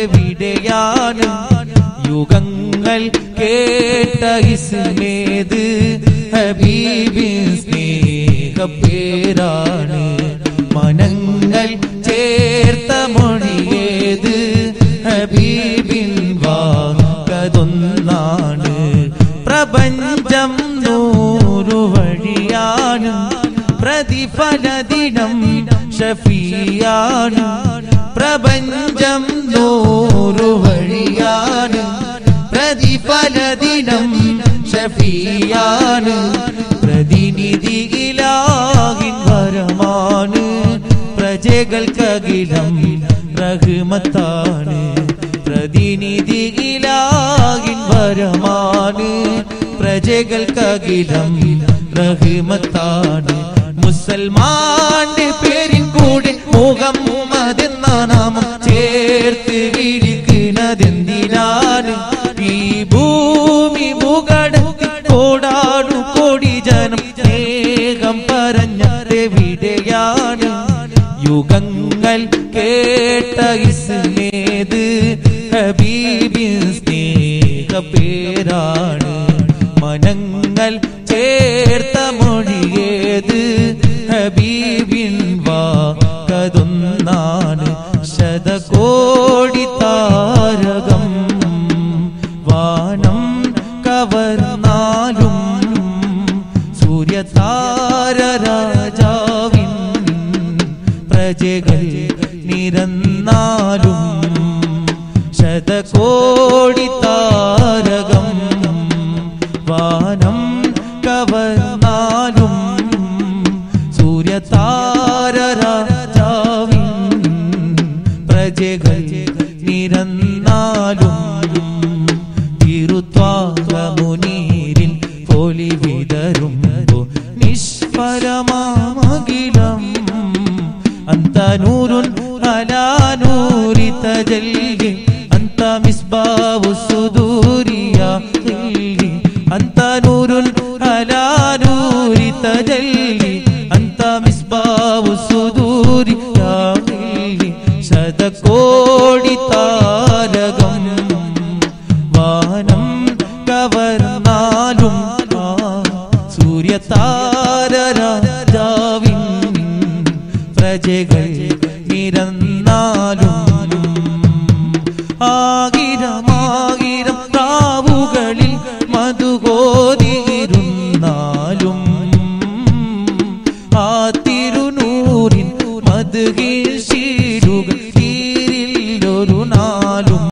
എവിടെയാണ് യുഗങ്ങൾ കേട്ട ഇസ്മേത് ഹബീബിൻ സ്നേഹ പേരാണ് മനങ്ങൾ ചേർത്ത മൊഴിയേത് ഹബീബിൻ വാക്കതൊന്നാണ് പ്രപഞ്ചം നൂറു വഴിയാണ് പ്രതിഫലദിനം ഷഫിയാണ് പ്രപഞ്ചം നൂറു വഴിയാണ് പ്രതിഫലദിനം ഷഫിയാണ് പ്രതിനിധി ഇലാഹിൻ വരമാണ് പ്രജകൾക്കകിലം റഹ്മത്താണ് പ്രതിനിധി ഇലാഹിൻ വരമാണ് പ്രജകൾക്കകിലം റഹ്മത്താണ് മുസൽമാന്റെ പേരിൻ കൂടെ മുഹമ്മദ് എന്ന നാമം ചേർത്ത് വിളിക്കുന്നതെന്തിനാണ് ഈ ഭൂമി മുകടത്തിൽ കോടാടു കോടി ജനം സ്നേഹം പറഞ്ഞെവിടെയാണ് യുഗങ്ങൾ കേട്ട ഇസ്മേത് ഹബീബിൻ സ്നേഹ പേരാണ് മനങ്ങൾ ചേർത്ത മൊഴിയേത് ഹബീബിൻ വാക്കതൊന്നാണ് ശതകോടി താരകം വാനം കവർന്നാലും സൂര്യതാര രാജാവിൻ പ്രജകൾ നിരന്നാലും ശതകോടി താരകം വാനം കവർന്നാലും സൂര്യതാര രാജാവിൻ പ്രജകൾ നിരന്നാലും തിരുത്വാമുനീരിൽ പൊലി വിതരുമ്പോ നിഷ്ഫലമാകിലം അന്ത നൂറുൻ അലാ നൂരി തജല്ലി അന്ത മിസ്ബാവു സുദൂരിയ അന്ത നൂറുൻ അലാ നൂരി തജല്ലി അന്ത മിസ്ബാവു സുദൂരി ശതകോടി താരകം